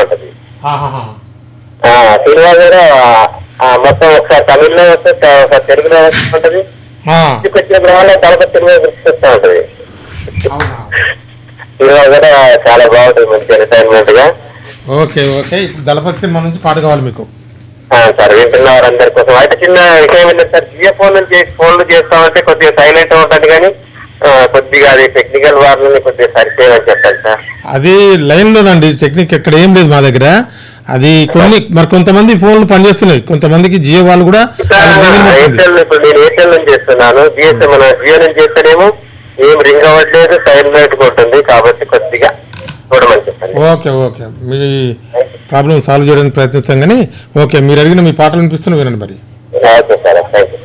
ఉంటది ఆహాహా. ఆ సినిమా కూడా ఆ, మొత్తం ఒకసారి తమిళ్లో వస్తే త- ఒకసారి తెలుగులో వస్తూ ఉంటది ఆ, వచ్చినప్పుడు వల్ల దళపతి సినిమా గుర్తుకొస్తూ ఉంటది అవునా సినిమా కూడా చాలా బాగుంటుంది మంచి ఎంటర్టైన్మెంట్ గా ఓకే ఓకే ఇప్పుడు దళపతి సినిమా నుంచి పాట కావాలి మీకు ఆ, సార్ వింటున్న వారందరి కోసం అయితే చిన్న విషయం ఏంటంటే సార్ జియో ఫోన్ నుంచి ఫోన్లు చేస్తామంటే కొద్దిగా సైలెంట్ ఉంటుంది కానీ ఆ, కొద్దిగా అది టెక్నికల్ వాళ్ళని కొద్దిగా సరిచేయమని చెప్పాలి సార్ అది లైన్లోనండి టెక్నిక్ ఎక్కడ ఏం లేదు మా దగ్గర అది కొన్ని మరి కొంతమంది ఫోన్లు పనిచేస్తున్నాయి కొంతమందికి జియో వాళ్ళు కూడా అది రింగ్ అవుతుంది. ఎయిర్టెల్ ఇప్పుడు నేను ఎయిర్టెల్ నుంచి చేస్తున్నాను జిఎస్ఎం మన జియో నుంచి చేస్తేనేమో ఏం రింగ్ అవ్వట్లేదు సైలెంట్ ఉంటుంది కాబట్టి కొద్దిగా చూడమని చెప్పండి ఓకే ఓకే మీ ప్రాబ్లం సాల్వ్ చేయడానికి ప్రయత్నిస్తాం కానీ ఓకే మీరు అడిగిన మీ పాటలు వినిపిస్తున్న వినండి మరి ఓకే సార్ థ్యాంక్ యూ